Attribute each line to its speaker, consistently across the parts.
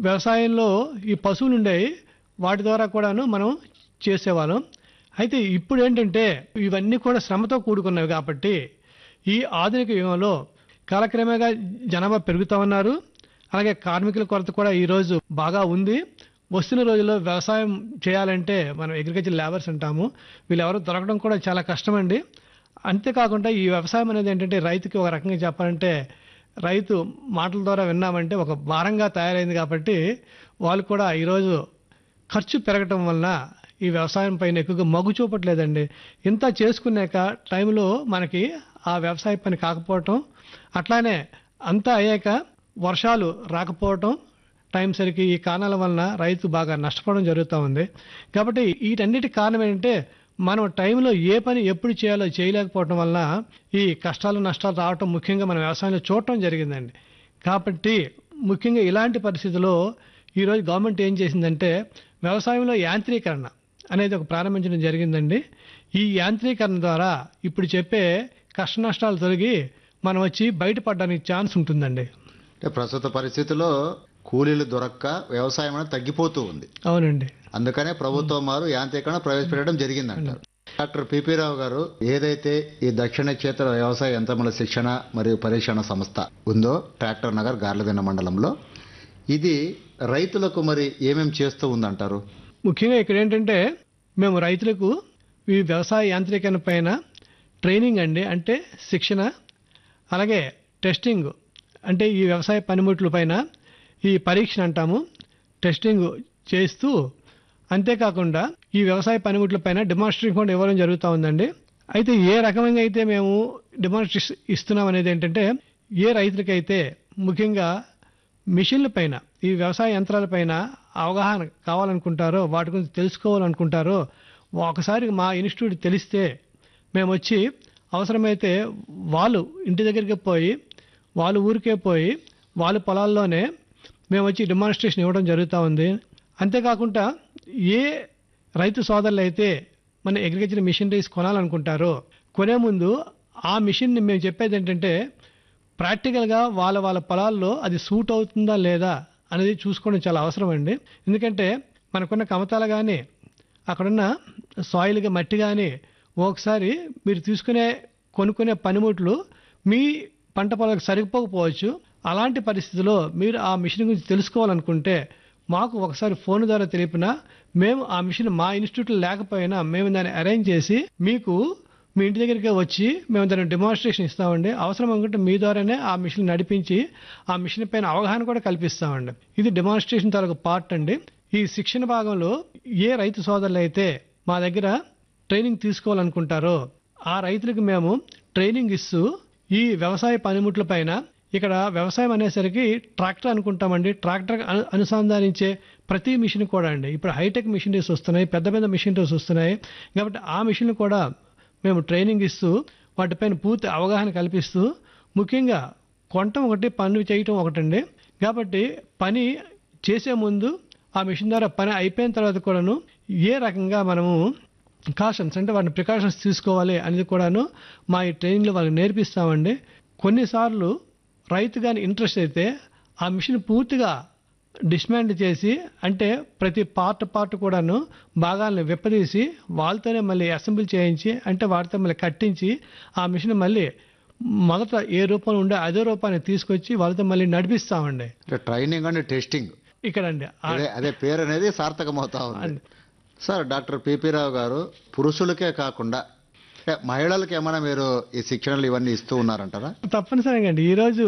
Speaker 1: వ్యవసాయంలో ఈ పశువులు ఉండేవి వాటి ద్వారా కూడాను మనం చేసేవాళ్ళం అయితే ఇప్పుడు ఏంటంటే ఇవన్నీ కూడా శ్రమతో కూడుకున్నవి కాబట్టి ఈ ఆధునిక యుగంలో కాలక్రమేణా జనాభా పెరుగుతా ఉన్నారు అలాగే కార్మికుల కొరత కూడా ఈరోజు బాగా ఉంది వస్తున్న రోజుల్లో వ్యవసాయం చేయాలంటే మనం అగ్రికల్చర్ లేబర్స్ అంటాము వీళ్ళెవరూ దొరకడం కూడా చాలా కష్టమండి అంతేకాకుండా ఈ వ్యవసాయం అనేది ఏంటంటే రైతుకి ఒక రకంగా చెప్పాలంటే రైతు మాటల ద్వారా విన్నామంటే ఒక భారంగా తయారైంది కాబట్టి వాళ్ళు కూడా ఈరోజు ఖర్చు పెరగటం వలన ఈ వ్యవసాయం పైన ఎక్కువగా మగ్గు చూపట్లేదండి ఇంత చేసుకున్నాక టైంలో మనకి ఆ వ్యవసాయ పని కాకపోవటం అట్లానే అంతా అయ్యాక వర్షాలు రాకపోవటం టైం సరికి ఈ కారణాల వలన రైతు బాగా నష్టపోవడం జరుగుతూ ఉంది కాబట్టి వీటన్నిటి కారణం ఏంటంటే మనం టైంలో ఏ పని ఎప్పుడు చేయాలో చేయలేకపోవటం వలన ఈ కష్టాలు నష్టాలు రావటం ముఖ్యంగా మన వ్యవసాయంలో చూడటం జరిగిందండి కాబట్టి ముఖ్యంగా ఇలాంటి పరిస్థితుల్లో ఈరోజు గవర్నమెంట్ ఏం చేసిందంటే వ్యవసాయంలో యాంత్రీకరణ అనేది ఒక ప్రారంభించడం జరిగిందండి ఈ యాంత్రీకరణ ద్వారా ఇప్పుడు చెప్పే కష్ట నష్టాలు తొలగి మనం వచ్చి బయటపడడానికి ఛాన్స్ ఉంటుందండి
Speaker 2: అంటే ప్రస్తుత పరిస్థితుల్లో కూలీలు దొరక్క వ్యవసాయం అనేది తగ్గిపోతూ ఉంది
Speaker 1: అవునండి
Speaker 2: అందుకనే ప్రభుత్వం వారు యాంత్రీకరణ ప్రవేశపెట్టడం జరిగిందంటారు డాక్టర్ పిపి రావు గారు ఏదైతే ఈ దక్షిణ క్షేత్ర వ్యవసాయ యంత్రముల శిక్షణ మరియు పరీక్షణ సంస్థ ఉందో ట్రాక్టర్ నగర్ గార్లదిన్న మండలంలో ఇది రైతులకు మరి ఏమేం చేస్తూ ఉందంటారు
Speaker 1: ముఖ్యంగా ఇక్కడ ఏంటంటే మేము రైతులకు ఈ వ్యవసాయ యాంత్రీకరణ పైన ట్రైనింగ్ అండి అంటే శిక్షణ అలాగే టెస్టింగ్ అంటే ఈ వ్యవసాయ పనిముట్ల పైన ఈ పరీక్ష అంటాము టెస్టింగ్ చేస్తూ అంతేకాకుండా ఈ వ్యవసాయ పనిముట్ల పైన డెమాన్స్ట్రేషన్ కూడా ఇవ్వడం జరుగుతూ ఉందండి అయితే ఏ రకమైన అయితే మేము డెమాన్స్ట్రేషన్ ఇస్తున్నాం అనేది ఏంటంటే ఏ రైతులకైతే ముఖ్యంగా మిషన్ల పైన ఈ వ్యవసాయ యంత్రాల పైన అవగాహన కావాలనుకుంటారో వాటి గురించి తెలుసుకోవాలనుకుంటారో ఒకసారి మా ఇన్స్టిట్యూట్ తెలిస్తే మేము వచ్చి అవసరమైతే వాళ్ళు ఇంటి దగ్గరికి పోయి వాళ్ళు ఊరికే పోయి వాళ్ళ పొలాల్లోనే మేము వచ్చి డెమాన్స్ట్రేషన్ ఇవ్వడం జరుగుతూ ఉంది అంతేకాకుండా ఏ రైతు సోదరులు అయితే మన అగ్రికల్చర్ మిషనరీస్ కొనాలనుకుంటారో కొనే ముందు ఆ మిషన్ని మేము చెప్పేది ఏంటంటే ప్రాక్టికల్గా వాళ్ళ వాళ్ళ పొలాల్లో అది సూట్ అవుతుందా లేదా అనేది చూసుకోవడం చాలా అవసరం అండి ఎందుకంటే మనకున్న కమతాలు కానీ అక్కడున్న సాయిల్గా మట్టి కానీ ఒకసారి మీరు తీసుకునే కొనుక్కునే పనిముట్లు మీ పంట పొలాలకు సరిపోకపోవచ్చు అలాంటి పరిస్థితిలో మీరు ఆ మిషన్ గురించి తెలుసుకోవాలనుకుంటే మాకు ఒకసారి ఫోన్ ద్వారా తెలిపినా మేము ఆ మిషన్ మా ఇన్స్టిట్యూట్లో లేకపోయినా మేము దాన్ని అరేంజ్ చేసి మీకు మీ ఇంటి దగ్గరికి వచ్చి మేము దాన్ని డెమాన్స్ట్రేషన్ ఇస్తామండి అవసరం అనుకుంటే మీ ద్వారానే ఆ మిషన్ నడిపించి ఆ మిషన్ పైన అవగాహన కూడా కల్పిస్తామండి ఇది డెమాన్స్ట్రేషన్ తాలూకు పార్ట్ అండి ఈ శిక్షణ భాగంలో ఏ రైతు సోదరులు అయితే మా దగ్గర ట్రైనింగ్ తీసుకోవాలనుకుంటారో ఆ రైతులకు మేము ట్రైనింగ్ ఇస్తూ ఈ వ్యవసాయ పనిముట్ల పైన ఇక్కడ వ్యవసాయం అనేసరికి ట్రాక్టర్ అనుకుంటామండి ట్రాక్టర్ అను- అనుసంధానించే ప్రతి మిషన్ కూడా అండి ఇప్పుడు హైటెక్ మిషనరీస్ వస్తున్నాయి పెద్ద పెద్ద మిషనరీస్ వస్తున్నాయి కాబట్టి ఆ మిషన్లు కూడా మేము ట్రైనింగ్ ఇస్తూ వాటిపైన పూర్తి అవగాహన కల్పిస్తూ ముఖ్యంగా కొనటం ఒకటి పనులు చేయటం ఒకటండి కాబట్టి పని చేసే ముందు ఆ మిషన్ ద్వారా పని అయిపోయిన తర్వాత కూడాను ఏ రకంగా మనము కాషన్స్ అంటే వాటిని ప్రికాషన్స్ తీసుకోవాలి అనేది కూడాను మా ఈ ట్రైనింగ్లో వాళ్ళకి నేర్పిస్తామండి కొన్నిసార్లు రైతు కానీ ఇంట్రెస్ట్ అయితే ఆ మిషన్ పూర్తిగా డిస్మాండ్ చేసి అంటే ప్రతి పార్ట్ పార్ట్ కూడాను భాగాలను విప్పదీసి వాళ్ళతోనే మళ్ళీ అసెంబ్లీ చేయించి అంటే వాటితో మళ్ళీ కట్టించి ఆ మిషన్ మళ్ళీ మొదట ఏ రూపంలో ఉండే అదే రూపాన్ని తీసుకొచ్చి వాళ్ళతో మళ్ళీ నడిపిస్తామండి
Speaker 2: అంటే ట్రైనింగ్ అండ్ టెస్టింగ్
Speaker 1: ఇక్కడండి ఆ-
Speaker 2: అదే అదే పేరు అనేది సార్థకమవుతా ఉంది సార్ డాక్టర్ పిపి రావు గారు పురుషులకే కాకుండా అంటే మహిళలకు ఏమైనా మీరు ఈ శిక్షణలు ఇవన్నీ ఇస్తూ ఉన్నారంటారా
Speaker 1: తప్పనిసరిగా అండి ఈరోజు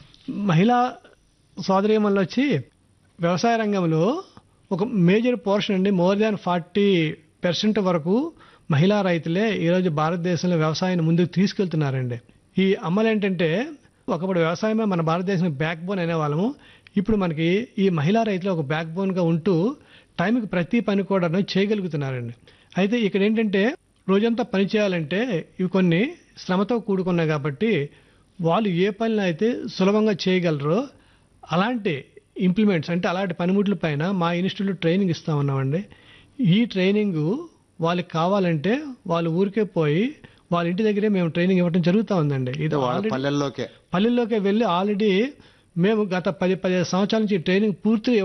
Speaker 1: మహిళా సోదరీమణులు వచ్చి వ్యవసాయ రంగంలో ఒక మేజర్ పోర్షన్ అండి మోర్ దాన్ ఫార్టీ పర్సెంట్ వరకు మహిళా రైతులే ఈరోజు భారతదేశంలో వ్యవసాయాన్ని ముందుకు తీసుకెళ్తున్నారండి ఈ అమ్మలు ఏంటంటే ఒకప్పుడు వ్యవసాయమే మన భారతదేశం బ్యాక్ బోన్ అనేవాళ్ళము ఇప్పుడు మనకి ఈ మహిళా రైతులు ఒక బ్యాక్ బోన్గా ఉంటూ టైంకి ప్రతి పని కూడా చేయగలుగుతున్నారండి అయితే ఇక్కడ ఏంటంటే రోజంతా పని చేయాలంటే ఇవి కొన్ని శ్రమతో కూడుకున్నాయి కాబట్టి వాళ్ళు ఏ పనులు అయితే సులభంగా చేయగలరో అలాంటి ఇంప్లిమెంట్స్ అంటే అలాంటి పనిముట్ల పైన మా ఇన్స్టిట్యూట్లో ట్రైనింగ్ ఇస్తా ఉన్నామండి ఈ ట్రైనింగ్ వాళ్ళకి కావాలంటే వాళ్ళు ఊరికే పోయి వాళ్ళ ఇంటి దగ్గరే మేము ట్రైనింగ్ ఇవ్వడం జరుగుతూ ఉందండి ఇది
Speaker 2: అంటే వాళ్ళ
Speaker 1: ఆల్రెడీ
Speaker 2: పల్లెల్లోకే
Speaker 1: పల్లెల్లోకి వెళ్ళి ఆల్రెడీ మేము గత పది పదిహేను సంవత్సరాల నుంచి ఈ ట్రైనింగ్ పూర్తిగా